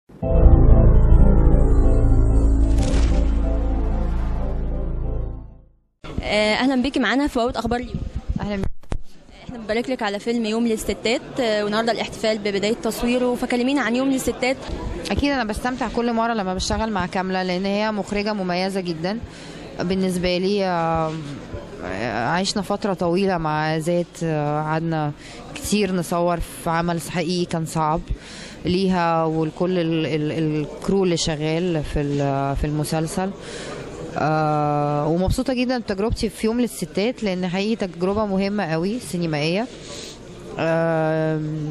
آه، اهلا بيكي معانا في وقت اخبار اليوم اهلا بيك. احنا بنبارك لك على فيلم يوم للستات آه، والنهارده الاحتفال ببدايه تصويره فكلمينا عن يوم للستات اكيد انا بستمتع كل مره لما بشتغل مع كامله لان هي مخرجه مميزه جدا بالنسبه لي آه، عشنا فتره طويله مع ذات آه، قعدنا كتير نصور في عمل حقيقي كان صعب ليها ولكل ال- ال- الكرو اللي شغال في ال- في المسلسل آه ومبسوطه جدا بتجربتي في يوم للستات لان حقيقي تجربه مهمه قوي سينمائيه آم،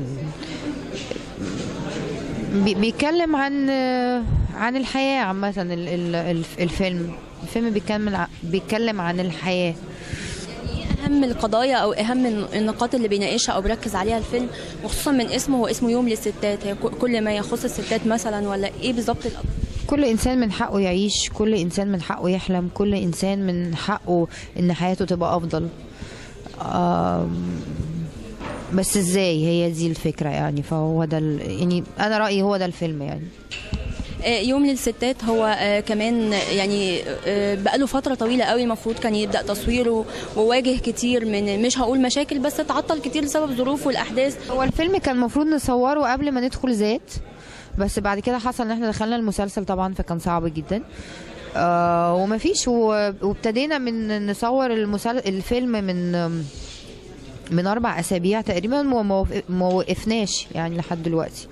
بي- بيتكلم عن عن الحياة عامة ال- ال- الف- الفيلم الفيلم بيتكلم ع- بيتكلم عن الحياة ايه اهم القضايا او اهم الن- النقاط اللي بيناقشها او بيركز عليها الفيلم وخصوصا من اسمه هو اسمه يوم للستات هي ك- كل ما يخص الستات مثلا ولا ايه بالظبط الأمر؟ كل إنسان من حقه يعيش كل إنسان من حقه يحلم كل إنسان من حقه إن حياته تبقى أفضل آم، بس ازاي هي دي الفكرة يعني فهو ده ال- يعني أنا رأيي هو ده الفيلم يعني آه، يوم للستات هو آه، كمان يعني آه، بقاله فترة طويلة قوي المفروض كان يبدأ تصويره وواجه كتير من مش هقول مشاكل بس اتعطل كتير بسبب ظروف والأحداث هو الفيلم كان المفروض نصوره قبل ما ندخل ذات بس بعد كده حصل ان احنا دخلنا المسلسل طبعا فكان صعب جدا آه ومفيش و- وابتدينا من نصور المسل... الفيلم من من اربع اسابيع تقريبا وما وف- ما وقفناش يعني لحد دلوقتي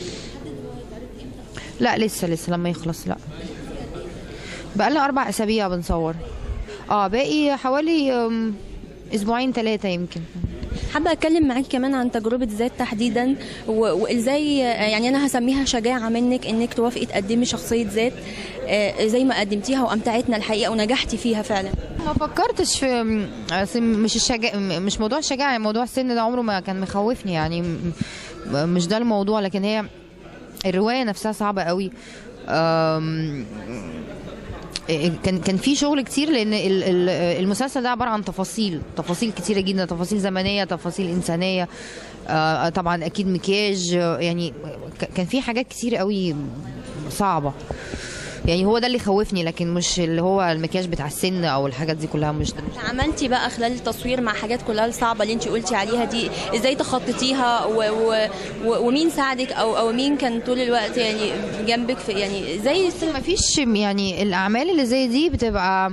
لا لسه لسه لما يخلص لا بقالنا اربع اسابيع بنصور اه باقي حوالي أم، اسبوعين ثلاثه يمكن حابة أتكلم معاك كمان عن تجربة ذات تحديدا و- وإزاي يعني أنا هسميها شجاعة منك إنك توافقي تقدمي شخصية ذات آه، زي ما قدمتيها وأمتعتنا الحقيقة ونجحتي فيها فعلا ما فكرتش في أصل مش الشجاع مش موضوع الشجاعة يعني موضوع السن ده عمره ما كان مخوفني يعني م- م- مش ده الموضوع لكن هي الرواية نفسها صعبة قوي أم، كان كان في شغل كتير لان ال- ال- المسلسل ده عباره عن تفاصيل تفاصيل كتيره جدا تفاصيل زمنيه تفاصيل انسانيه آه، طبعا اكيد مكياج آه، يعني ك- كان في حاجات كتير قوي صعبه يعني هو ده اللي خوفني لكن مش اللي هو المكياج بتاع السن او الحاجات دي كلها مش ده عملتي بقى خلال التصوير مع حاجات كلها الصعبة اللي انت قلتي عليها دي ازاي تخططيها و و و ومين ساعدك او او مين كان طول الوقت يعني جنبك في يعني زي ما فيش يعني الاعمال اللي زي دي بتبقى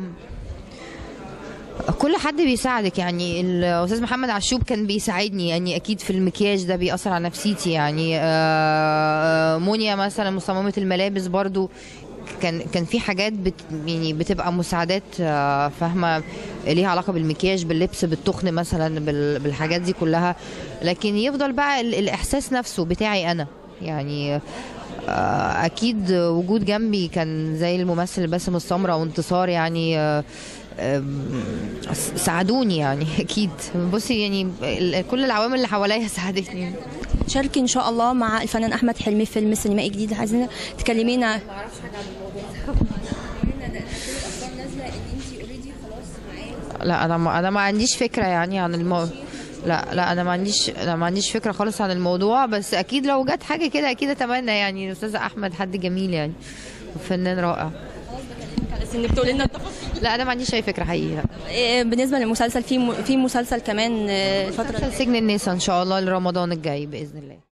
كل حد بيساعدك يعني الاستاذ محمد عشوب كان بيساعدني يعني اكيد في المكياج ده بيأثر على نفسيتي يعني آه، مونيا مثلا مصممة الملابس برضو كان كان في حاجات بت يعني بتبقى مساعدات آه، فاهمه ليها علاقه بالمكياج باللبس بالتخن مثلا بال- بالحاجات دي كلها لكن يفضل بقى ال- الاحساس نفسه بتاعي انا يعني آه، اكيد وجود جنبي كان زي الممثل باسم السمره وانتصار يعني آه، آم، ساعدوني يعني اكيد بصي يعني ال- كل العوامل اللي حواليا ساعدتني تشاركي ان شاء الله مع الفنان احمد حلمي في فيلم سينمائي جديد عايزين تكلمينا لا انا ما انا ما عنديش فكره يعني عن المو... لا لا انا ما عنديش انا ما عنديش فكره خالص عن الموضوع بس اكيد لو جت حاجه كده اكيد اتمنى يعني الاستاذ احمد حد جميل يعني وفنان رائع بس انك تقولي لنا التفاصيل لا انا ما عنديش اي فكره حقيقي لا إيه، بالنسبه للمسلسل في م- في مسلسل كمان آه، الفتره مسلسل سجن النساء ان شاء الله لرمضان الجاي باذن الله